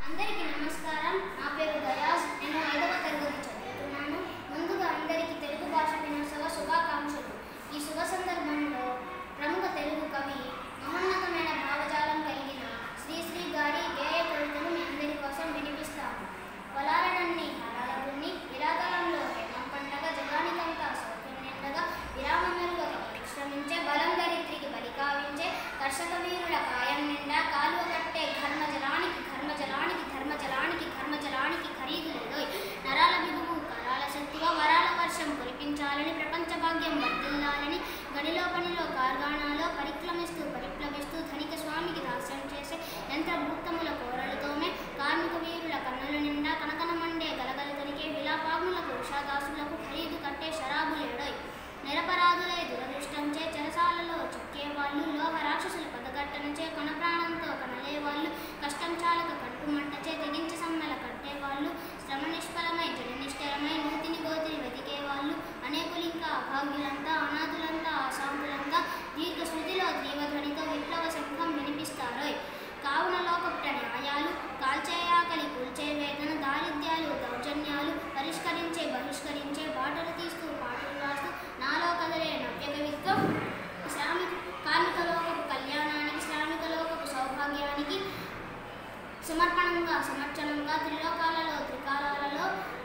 అందరికీ నమస్కారం నా పేరు గయాజ్ నేను ఐదవ తరగతి చదువుతున్నాను ముందుగా అందరికీ తెలుగు భాష దినోత్సవ శుభాకాంక్షలు ఈ శుభ సందర్భంలో ప్రముఖ తెలుగు కవి మహోన్నతమైన భావజాలం కలిగిన శ్రీశ్రీ గారి గేయ కవితను మీ అందరి కోసం వినిపిస్తాను పొలాలనన్ని హరాల దున్ని విరాగాలంలో హేమం పండగ జగానికంతా సౌఖ్యం నిండగా విరామమెరుగక పరిశ్రమించే బలం దరిద్రికి బలి కావించే కర్షక వీరుల కాయం నిండా కాలువ కట్టే ఘర్మజలానికి ఘర్మజలానికి ధర్మజలానికి ఘర్మజలానికి ఖరీదు లేదోయ్ నరాల బిగువు కరాల శక్తిగా వరాల వర్షం కురిపించాలని ప్రపంచ భాగ్యం వర్ధిల్లాలని గడిలో పనిలో కార్గాణాలో పరిక్రమిస్తూ పరిప్లవిస్తూ ధనిక స్వామికి దాస్యం చేసే యంత్రభూతముల కోరలతోనే కార్మిక వీరుల కన్నుల నిండా కనకన మండే గలగలతనికే విలాపాగ్నులకు ఉషాదాసులకు ఖరీదు కట్టే శరాబులేడోయ్ నిరపరాధులై దురదృష్టంచే చెరసాలలో చిక్కేవాళ్ళు లోహ రాక్షసుల పదగట్టనచే కొన ప్రాణంతో కనలేవాళ్ళు కష్టం చాలక కడుపు మంటచే తెగించి సమ్మెల కట్టేవాళ్ళు శ్రమ నిష్ఫలమై జననిష్ఠరమై నూతిని గోతిని వెతికేవాళ్ళు అనేకులింకా అభాగ్యులంతా అనాథులంతా అశాంతులంతా దీర్ఘ శృతిలో తీవ్రధ్వనితో విప్లవ శంఖం వినిపిస్తారోయ్ కావున లోకపుట న్యాయాలు కాల్చేయాకలి కూల్చే వేదన దారిద్ర్యాలు దౌర్జన్యాలు పరిష్కరించే బహిష్కరించే బాటలు తీస్తూ పాటలు రాస్తూ నాలో కదలే నవ్య కవిత్వం శ్రామిక కార్మిక లోకపు కళ్యాణానికి శ్రామిక లోకపు సౌభాగ్యానికి సమర్పణంగా సమర్చనంగా త్రిలోకాలలో త్రికాలాలలో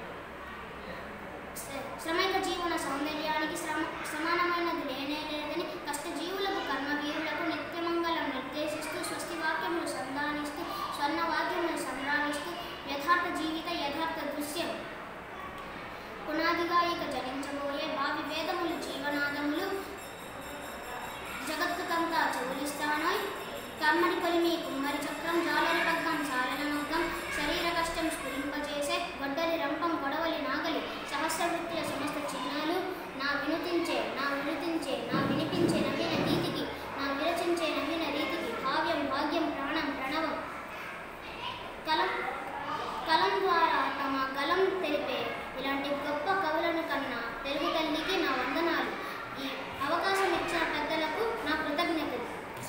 శ్ర- శ్రమైక జీవన సౌందర్యానికి శ్రమ సమానమైనది లేనే లేదని కష్టజీవులకు కర్మవీరులకు నిత్యమంగళం నిర్దేశిస్తూ స్వస్తి వాక్యములు సంధానిస్తూ స్వర్ణ వాక్యములు సంగ్రామిస్తూ యథార్థ జీవిత యథార్థ దృశ్యం పునాదిగా ఇక జనించబోయే భావి వేదములు జీవనాదములు జగత్తుకంతా చెవులిస్తానోయ్ కమ్మని కొలిమి కుమ్మ